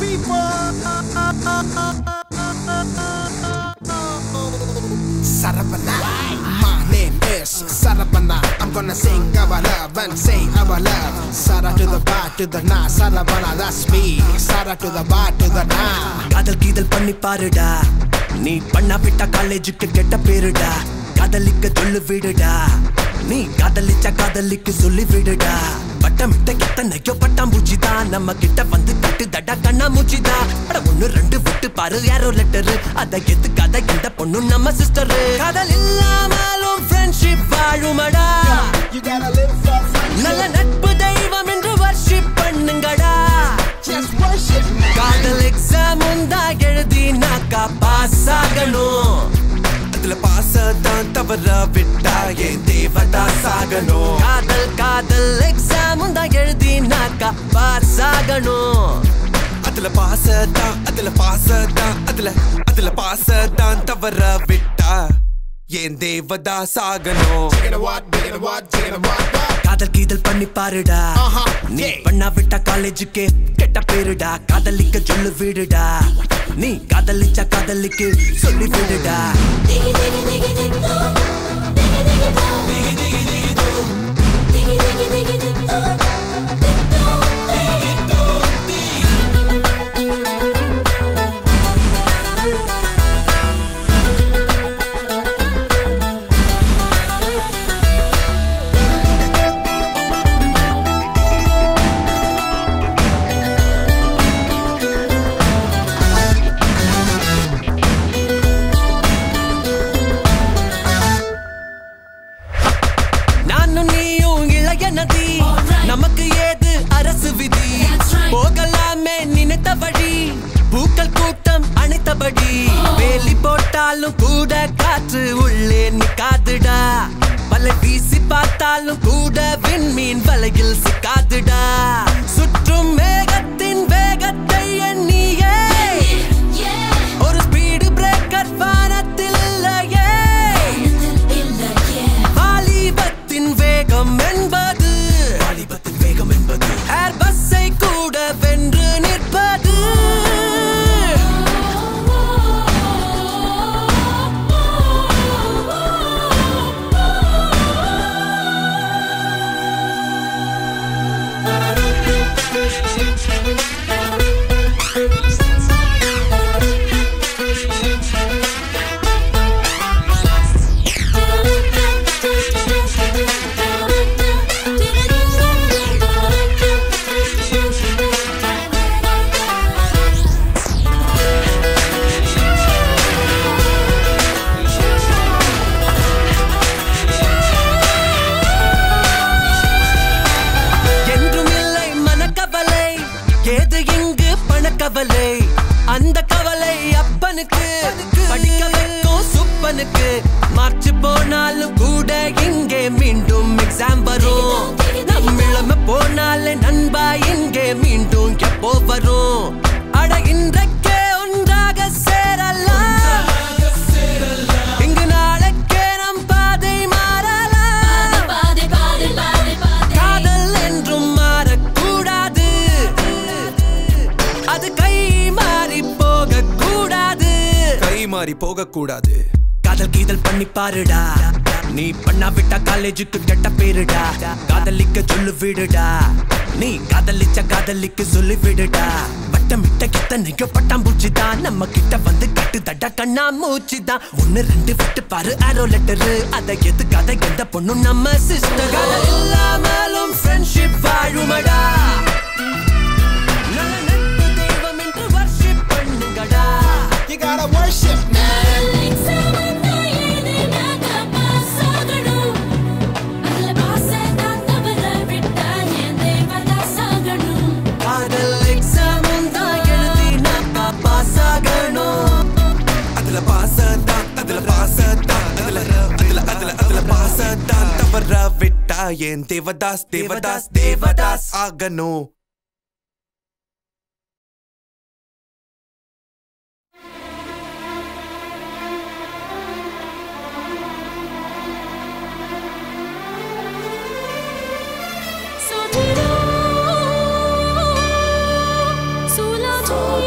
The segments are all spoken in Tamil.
Sarabana. My name is Sarabana. I'm gonna sing our love and say our love. Sara to the bar to the na. Sarabana, that's me. Sara to the bar to the na. காதல் கீதல் பண்ணி பாருடா நீ பண்ணா விட்டா காலேஜுக்கு கெட்ட பேருடா காதலிக்க சொல்லு விடுடா நீ காதலிச்சா காதலிக்கு சொல்லி விடுடா பட்டம் விட்ட எத்தனையோ பட்டாம்பூச்சி தான் நம்ம கிட்ட வந்து கட்டு தடா கண்ணா மூச்சி தான் அட ஒண்ணு ரெண்டு விட்டு பாரு யாரோ லெட்டரு அத எதுக்காத இந்த பொண்ணு நம்ம சிஸ்டர் காதல் இல்லாமலும் ஃப்ரெண்ட்ஷிப் வாழுமடா You gotta live for friendship. நல்ல நட்பு தெய்வம் என்று வர்ஷிப் பண்ணுங்கடா Just worship me. காதல் எக்ஸாம் உண்டா எழுதினாக்கா பாஸ் ஆகணும் அதுல பாஸ் தான் தவற விட்டா ஏன் தேவதா சாகணும் காதல் காதல் எக்ஸாம் உண்டா எழுதினாக்கா பாஸ் ஆகணும் அதுல பாஸ் தான் அதுல பாஸ் தான் அதுல அதுல பாஸ் தான் தவற விட்டா ஏன் தேவதா சாகணும் Digging a what, digging a what, digging a what, what? காதல் கீதல் பண்ணி பாருடா Uh-huh, நீ yeah. பண்ணா விட்டா காலேஜுக்கு கெட்ட பேருடா காதலிக்க சொல்லு விடுடா நீ காதலிச்சா காதலிக்கு சொல்லி விடுடா Diggy diggy diggy dig do. Diggy diggy do. Diggy diggy diggy do. Diggy diggy diggy dig do. Dig do. Diggy do. நானும் நீயும் இளைய நதி Alright. நமக்கு ஏது அரசு விதி That's right. போகலாமே நினைத்த வழி பூக்கள் கூட்டம் அணைத்தபடி வேலி போட்டாலும் கூட காற்று உள்ளே நிக்காதுடா வலை வீசி பார்த்தாலும் கூட விண்மீன் வலையில் சிக்காதுடா சுற்றும் மேகத்தின் வேகத்தை எண்ணியே Yeah. ஒரு ஸ்பீடு பிரேக்கர் வானத்தில் இல்லையே வாலிபத்தின் வேகம் என்பது வாலிபத்தின் வேகம் என்பது ஏர் பஸ்ஸை கூட வென்று நிற்பது என்றும் இல்லை மனக்கவலை ஏது இங்கு பணக்கவலை அந்த கவலை அப்பனுக்கு படிக்க வைக்கும் சுப்பனுக்கு மார்ச் போனாலும் கூட இங்கே மீண்டும் எக்ஸாம் வரும் நம் இளமை போனாலே நண்பா இங்கே மீண்டும் எப்போ வரும் அட இன்றைக்கே ஒன்றாக சேரலாம் இங்கு நாளைக்கே நம் பாதை மாறலாம் காதல் என்றும் மாறக்கூடாது அது கை மாறி போக கூடாது கை மாறி போக கூடாது காதல் கீதல் பண்ணி பாருடா நீ பண்ணா விட்டா காலேஜுக்கு கெட்ட பேருடா காதலிக்க சொல்லு விடுடா நீ காதலிச்ச காதலிக்கு சொல்லி விடுடா வட்டம் விட்ட எத்தனையோ பட்டாம்பூச்சி தான் நம்ம கிட்ட வந்து கட்டு தட்டா கண்ணா மூச்சு தான் ஒன்னு ரெண்டு விட்டு பாரு ஆரோ லெட்டரு அதை எதுக்காத எந்த பொண்ணும் நம்ம சிஸ்டர் இல்லாமலும் ஃப்ரெண்ட்ஷிப் வாழுமடா நல்ல நட்பு தெய்வம் என்று வர்ஷிப் பண்ணுங்கடா You gotta worship me. காதல் எக்ஸாம் தான் எழுதி நம்ம பாஸ் ஆகணும் அதுல பாச தான் அதுல பாச தான் அதுல அதுல அதுல அதுல பாச தான் தவற விட்டா ஏன் தேவதாஸ் தேவதாஸ் தேவதாஸ் ஆகணும் Sula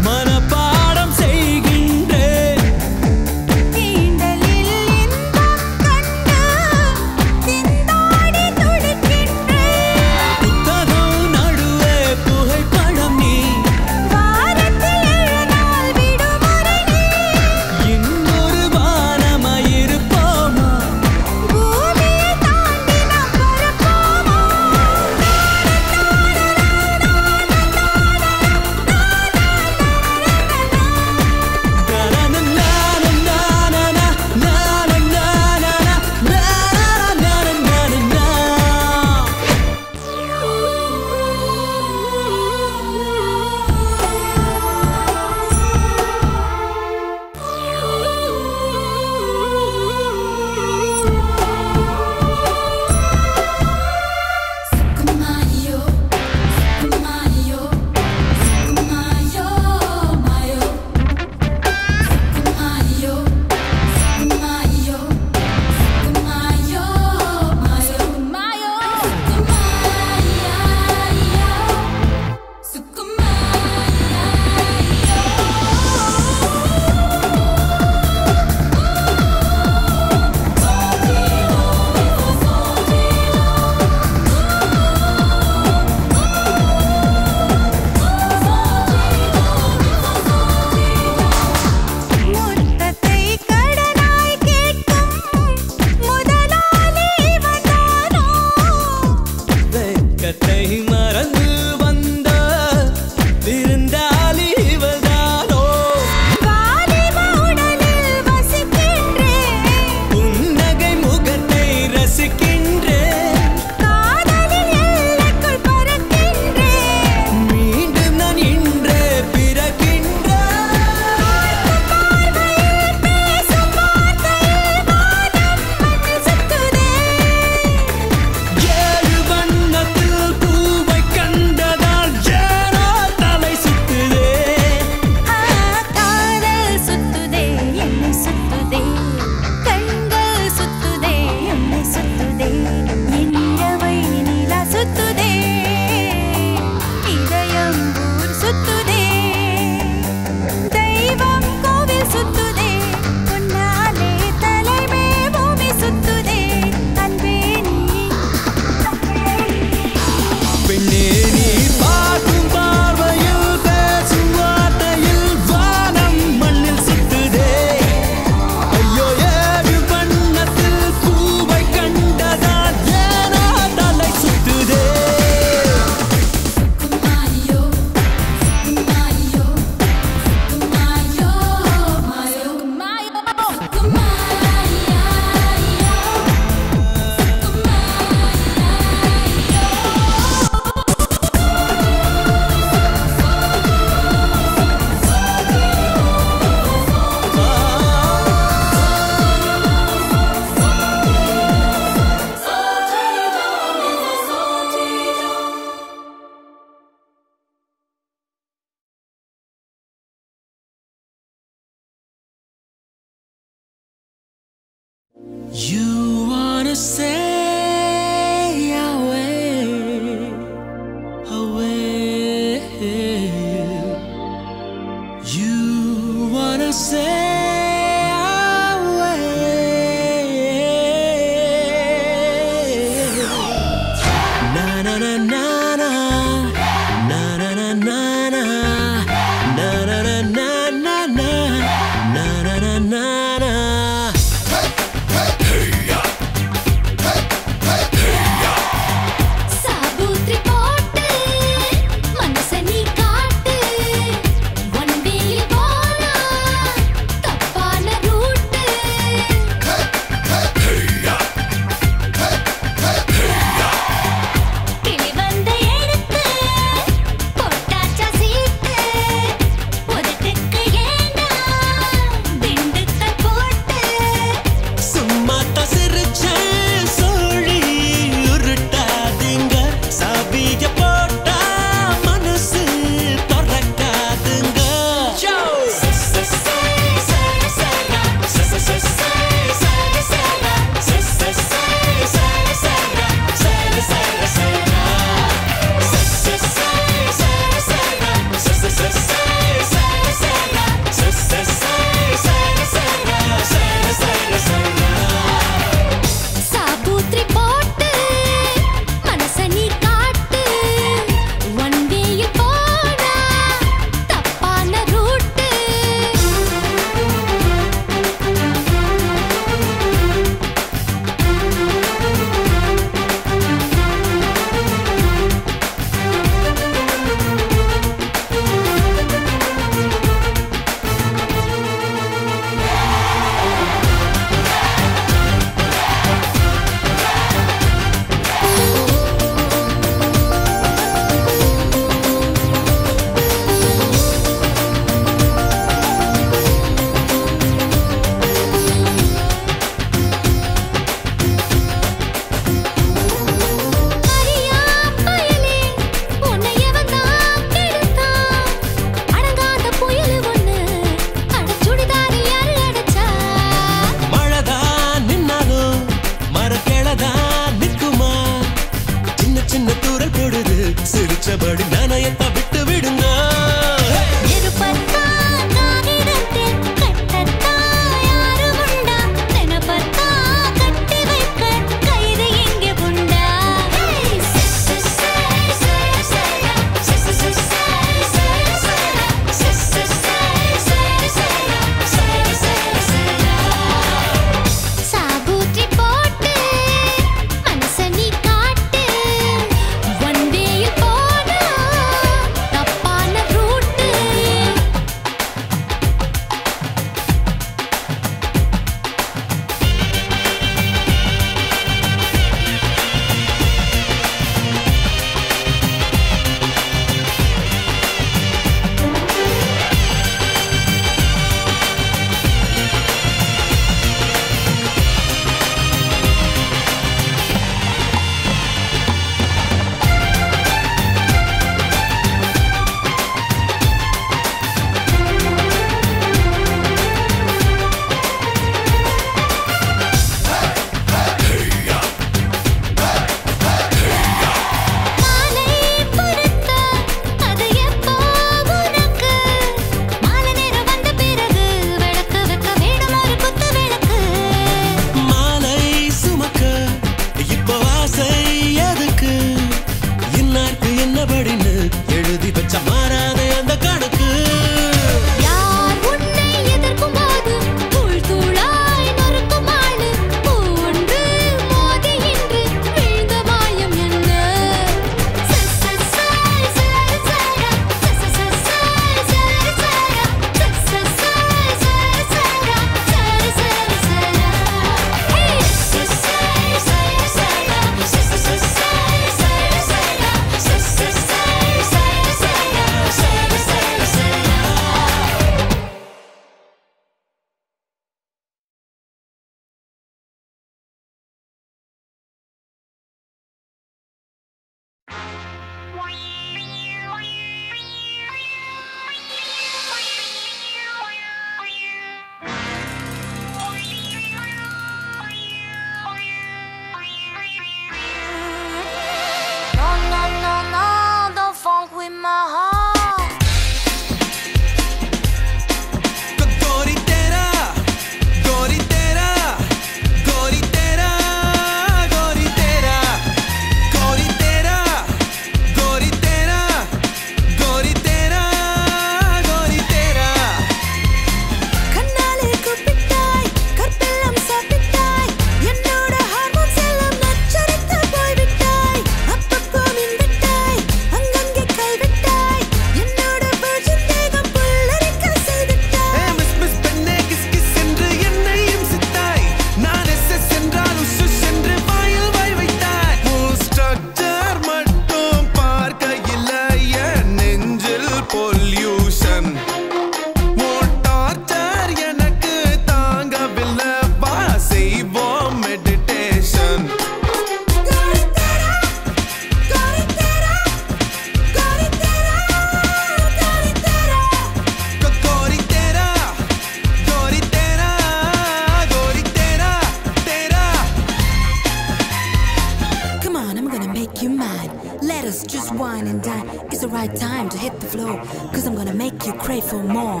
make you mad. Let us just wine and dine. It's the right time to hit the floor. Cause I'm gonna make you crave for more.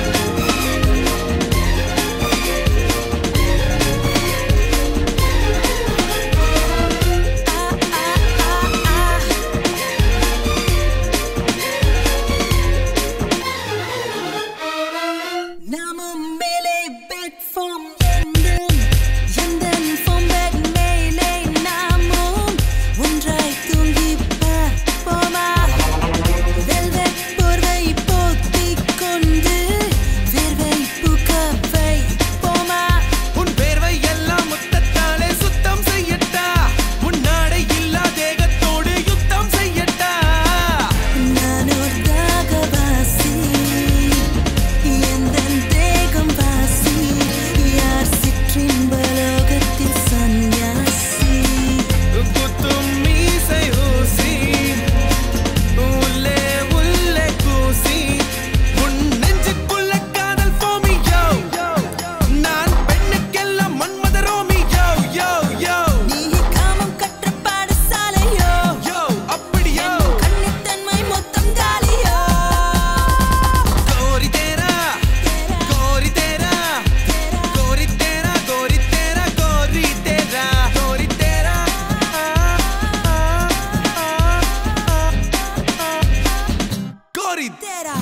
Ah, ah, ah, ah. நாமும் மேலே bed form எந்தன் எந்தன் form bed மேலே நாமும் ஒன்றாய் தூங்கிப் பார்ப்போமா? velvet போர்வை போத்திக் கொண்டு வேர்வை பூக்க வைப்போமா? உன் வேர்வை எல்லாம் முத்தத்தாலே சுத்தம் செய்யட்டா உன் நாடை இல்லா தேகத்தோடு யுத்தம் செய்யட்டா நான் ஒரு தாகவாசி, எந்தன் தேகம் வாசி. யார் சிற்றின்ப லோகத்தில் சந்நியாசி குத்தும் மீசை ஊசி உள்ளே உள்ளே கூசி உன் நெஞ்சுக்குள்ள காதல் போமியோ நான் பெண்ணுக்கெல்லாம் மன்மத ரோமியோ யோ யோ நீ காமம் கற்ற பாடசாலையோ யோ அப்படியோ கன்னித்தன்மை மொத்தம் காலியோ கோரி தேரா கோரி தேரா கோரி தேரா கோரி தேரா கோரி தேரா கோரி தேரா கோரி தேரா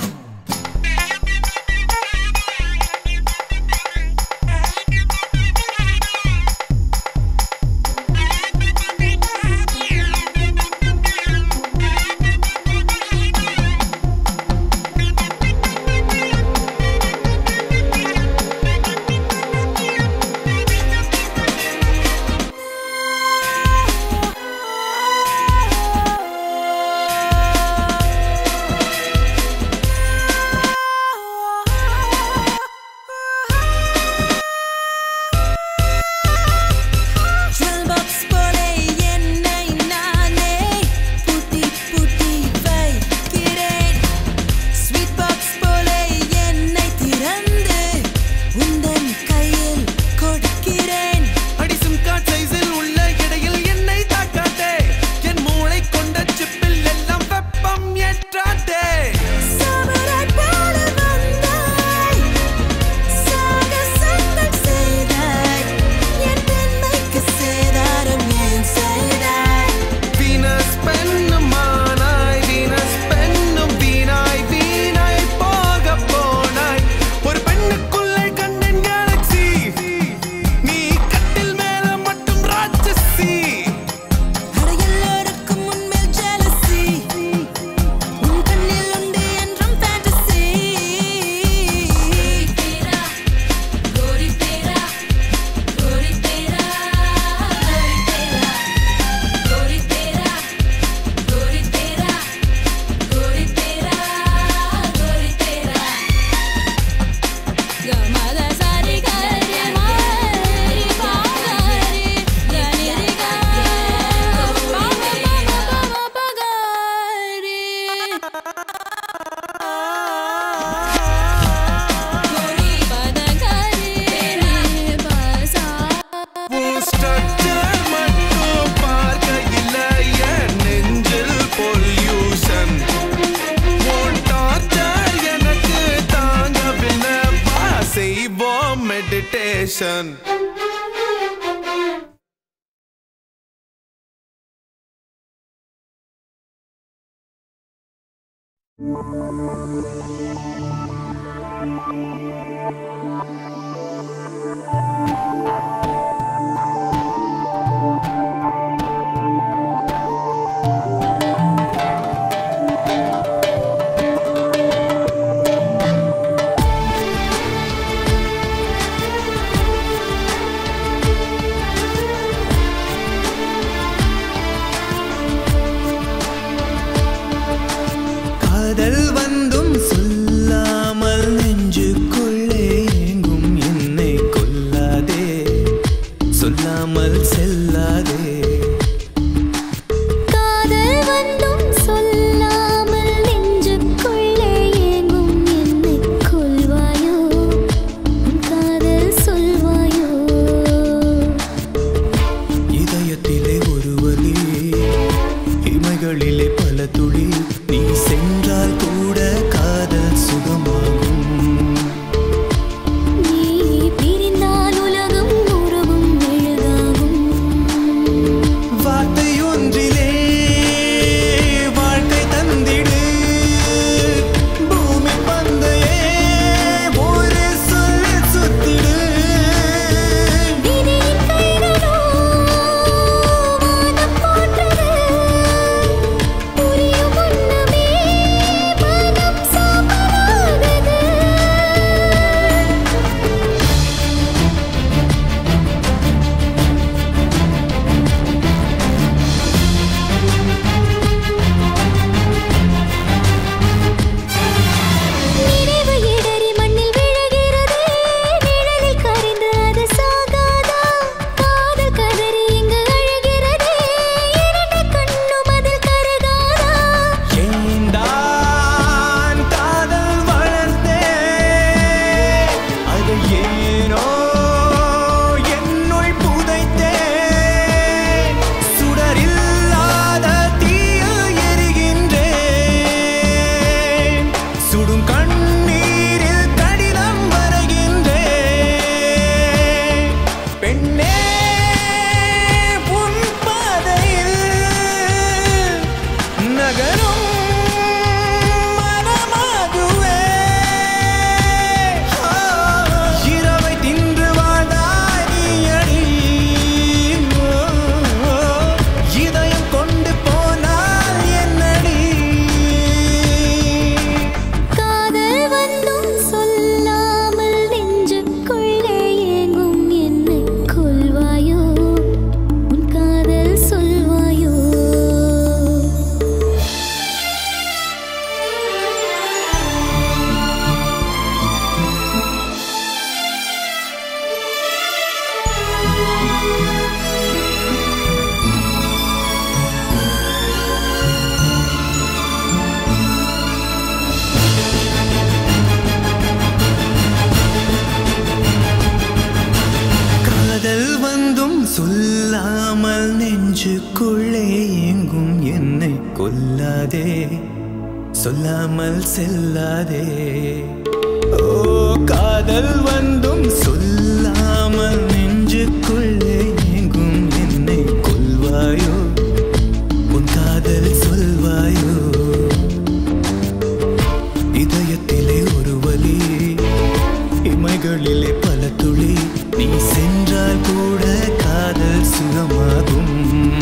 Jewel box போலே என்னை நானே பூட்டி பூட்டி வைக்கிறேன் Sweet box போலே என்னை திறந்து உந்தன் கையில் கொடுக்கிறேன் அடிசும் காட் சைஸில் உள்ள இடையில் என்னை தாக்காதே என் மூளை கொண்ட சிப்பில் எல்லாம் வெப்பம் ஏற்றாதே சாமராட் போல வந்தாய் சாகசங்கள் செய்தாய் என் பெண்மைக்கு சேதாரம் ஏன் செய்தாய் வீனஸ் பெண்ணும் மானாய் வீனஸ் பெண்ணும் வீணாய் வீணாய் போக போனாய் ஒரு பெண்ணுக்குள்ளே கண்டேன் கேலக்ஸி நீ கட்டில் மேல மட்டும் ராட்சசி அட எல்லோருக்கும் உன்மேல் jealousy. உன் கண்ணில் உண்டு என்றும் fantasy. உன் structure மட்டும் பார்க்கையில என் நெஞ்சில் pollution. உன் torture எனக்கு தாங்கவில்லை. வா, செய்வோம் meditation காதல் வந்தும் சொல்லாமல் நெஞ்சுக்குள்ளே எங்கும் என்னை கொல்லாதே பல துளி நீ சென்றால் கூட காதல் சுகமாகும் நீ பிரிந்தால் உலகம் உருவும் மெழுகாகும் வார்த்தை ஒன்றிலே வாழ்க்கை தந்திடு பூமி பந்தையே ஒரு சொல்லி சுத்திடு விதியின் கைகளோ வானம் போன்றது புரியும் முன்னமே மனம் சாம்பலாகுது நினைவு இடறி மண்ணில் விழுகிறதே நிழலில் கரைந்து அது சாகாதா காதல் கதறி இங்கு அழுகிறதே இரண்டு கண்ணும் அதில் கருகாதா ஏந்தான் காதல் வளர்த்தே அதை ஏனோ என்னுள் புதைத்தே சுடரில்லாத தீயில் எரிகின்றேன் சுடும் கண்ணீரில் கடிதம் வரைகின்றேன் பெண்ணே உன் பாதையில் நகரும் மனமாகுவே இரவை தின்று வாழ்ந்தாய் நீயடி இதயம் கொண்டு போனால் என்னடி காதல் வந்தும் சொல்லாமல் நெஞ்சுக்குள்ளே ஏங்கும் என்னை கொல்வாயோ உன் காதல் சொல்வாயோ காதல் வந்தும் சொல்லாமல் நெஞ்சுக்குள்ளே எங்கும் என்னை கொல்லாதே சொல்லாமல் செல்லாதே ஓ காதல் வந்தும் சொல்லாமல் நெஞ்சுக்குள்ளே எங்கும் என்னை கொல்வாயோ உன் காதல் சொல்வாயோ இதயத்திலே ஒரு வலி இமைகளிலே பல துளி நீ சென்றால் கூட காதல் சுகமாகும்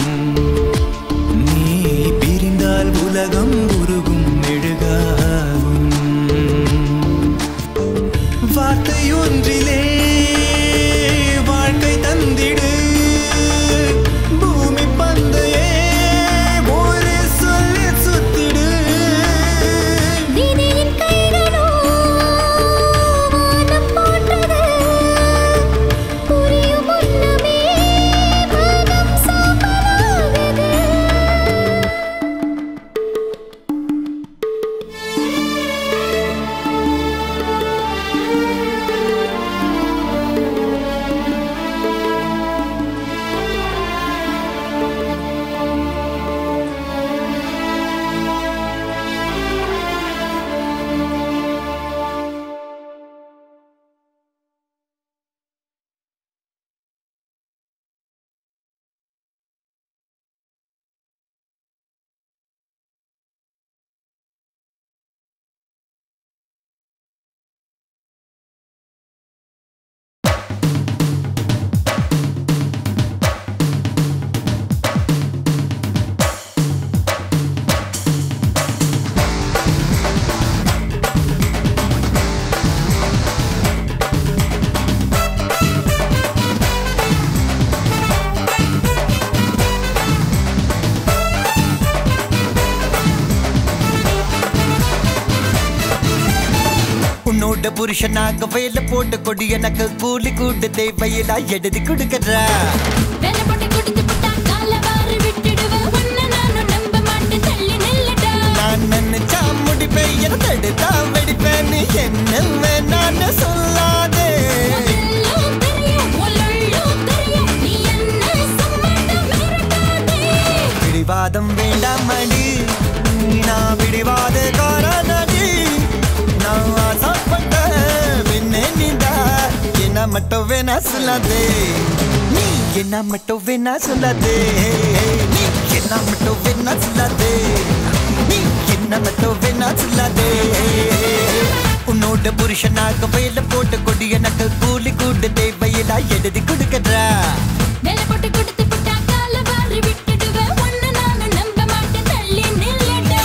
நீ பிரிந்தால் உலகம் உருகும் மெழுகாகும் வார்த்தை ஒன்றிலே வாழ்க்கை தந்திடு பூமி பந்தையே ஒரு சொல்லி சுத்திடு விதியின் கைகளோ வானம் போன்றது புரியும் முன்னமே மனம் சாம்பலாகுது உன்னோட புருஷனாக வேலை போட்டு கொடி எனக்கு கூலி கூட்டு தேவையில்லா எழுதி கொடுக்கறா வேலை போட்டு குடிச்சு புட்டா கால வாரி விட்டுடுவேன் உன்னை நானும் நம்ப மாட்டேன் தள்ளி நில்லுடா நான் நினைச்சா முடிப்பேன் என தடுத்தா வெடிப்பேன் நீ என்ன வேணான்னு சொல்லாதே எல்லாம் தெரியும் உள்ளும் தெரியும் நீ என்ன சம்மதம் இருக்காதே பிடிவாதம் வேண்டாம் அடி நான் பிடிவாத காரணடி நான் ஆசைப்பட்ட பின்னே நீதா என்ன மட்டும் வேணா சொல்லாதே நீ என்ன மட்டும் வேணா சொல்லாதே நீ என்ன மட்டும் வேணா சொல்லாதே நீ என்ன மட்டும் வேணா சொல்லாதே உன்னோட புருஷனாக வேலை போட்டு கொடி எனக்கு கூலி கூட்டு தேவையில்லா எழுதி கொடுக்கறா வேலை போட்டு கொடுத்து புட்டா கால வாரி விட்டுடுவேன் ஒன்னு நானும் நம்ப மாட்டேன் தள்ளி நில்லடா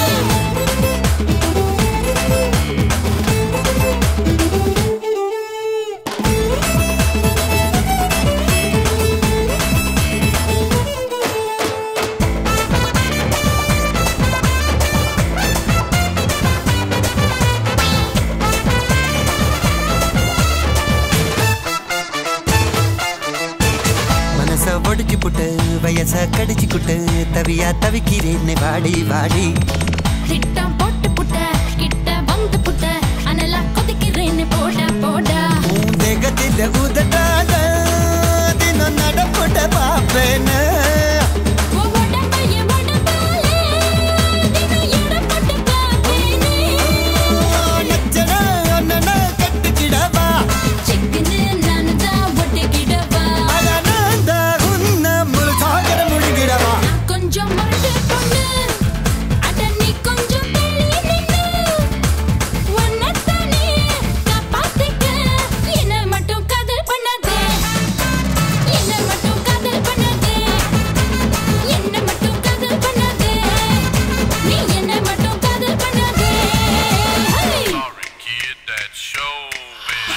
மனச ஒடிச்சு புட்டு வயச கடிச்சு குட்டு தவியா தவிக்கிறேன்னு வாடி வாடி திட்டம் போட்டு புட்ட கிட்ட வந்து புட்ட அனலா கொதிக்கிறேன்னு போடா போடா உன் தேகத்தில உதட்டாத தினம் நடப்புட்ட பாப்பேன்னு உன் உடம்பைய உடம்பாலே தினம் எடை போட்டு பார்ப்பேனே. நச்சன அண்ணன கட்டுக்கிடவா சிக்குன்னு நானு தான் ஒட்டிக்கிடவா. அழகாந்த உன்ன முழு சாகர முழுகிடவா நான் கொஞ்சம் முரட்டு பொண்ணு. அட நீ கொஞ்சம் தள்ளி நின்னு. உன்னைத்தானே காப்பாத்திக்க. என்னை மட்டும் காதல் பண்ணாதே. என்னை மட்டும் காதல் பண்ணாதே. என்னை மட்டும் காதல் பண்ணாதே. நீ என்னை மட்டும் காதல் பண்ணாதே. Hi! Sorry, kid, that's showbiz.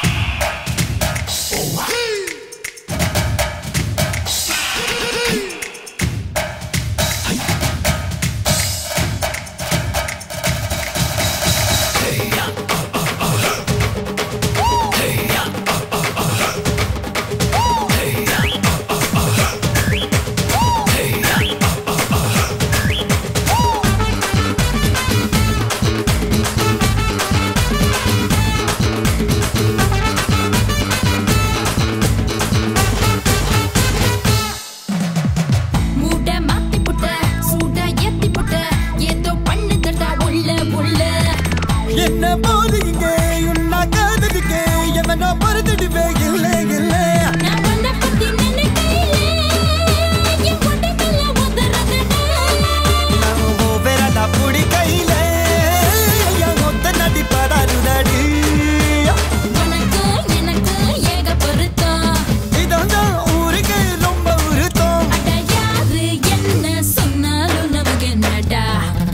மூட மாத்தி புட்ட சூட ஏத்தி புட்ட ஏதோ பண்ணுதடா உள்ள உள்ள என்ன போது இங்க உன்னா காதலிக்க எவனோ பொறுத்துடுவே இல்ல இல்ல நான் உன்னை பத்தி நினைக்கையிலே என் உடம்பெல்லாம் உதறதடா ஓ விரலா புடி கையில என் மொத்த நடிப்படாருதடி உனக்கு எனக்கு ஏக பொருத்தம் இதான் ஊருக்கு ரொம்ப உருத்தம் அட யாரு என்ன சொன்னாலும் நமக்கு என்னடா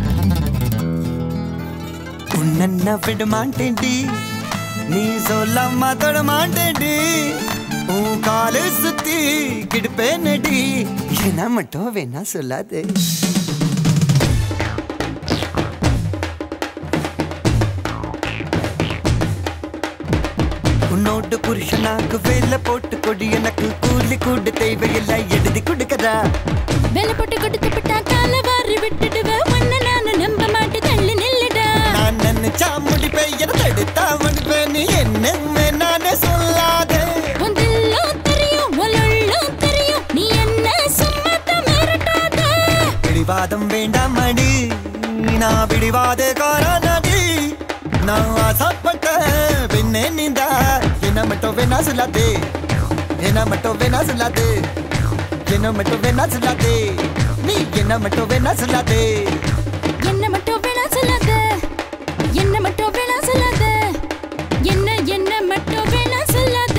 உன்ன விட மாட்டேன்டி நீ சொல்லாம தொட மாட்டேன்டி உன் காலு சுத்தி கிடுப்பேனடி என்ன மட்டும் வேணா சொல்லாதே உன்னோட புருஷனாக்கு வேலை போட்டு கொடி எனக்கு கூலி கூடு தேவையில்லை எழுதி கொடுக்கறா வேலை போட்டு கொடுத்து விட்டா கால வாரி விட்டுடுவேன் உன்னை நானும் நம்ப மாட்டேன் தள்ளி நில்லுடா நான் நினைச்சா முடிப்பேன் என தடுத்தா முடிப்பேன் நீ என்ன நானே சொல்லாதே உந்தெல்லாம் தெரியும் உலெல்லாம் தெரியும் நீ என்ன சும்மா தான் மிரட்டாத பிடிவாதம் வேண்டாம் அடி நான் பிடிவாத காரணடி நான் ஆசைப்பட்ட பின்னே நீந்தா என்ன மட்டும் வேணா சொல்லாதே என்ன மட்டும் வேணா சொல்லாதே என்ன மட்டும் வேணா சொல்லாதே நீ என்ன மட்டும் வேணா சொல்லாதே என்ன மட்டும் வேணா சொல்லாத என்ன மட்டும் வேணா சொல்லாத என்ன என்ன மட்டும் வேணா சொல்லாத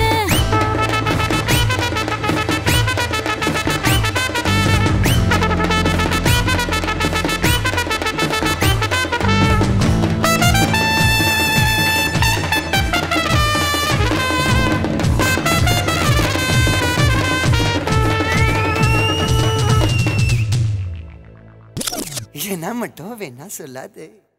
என்ன மட்டும் வேணா சொல்லாதே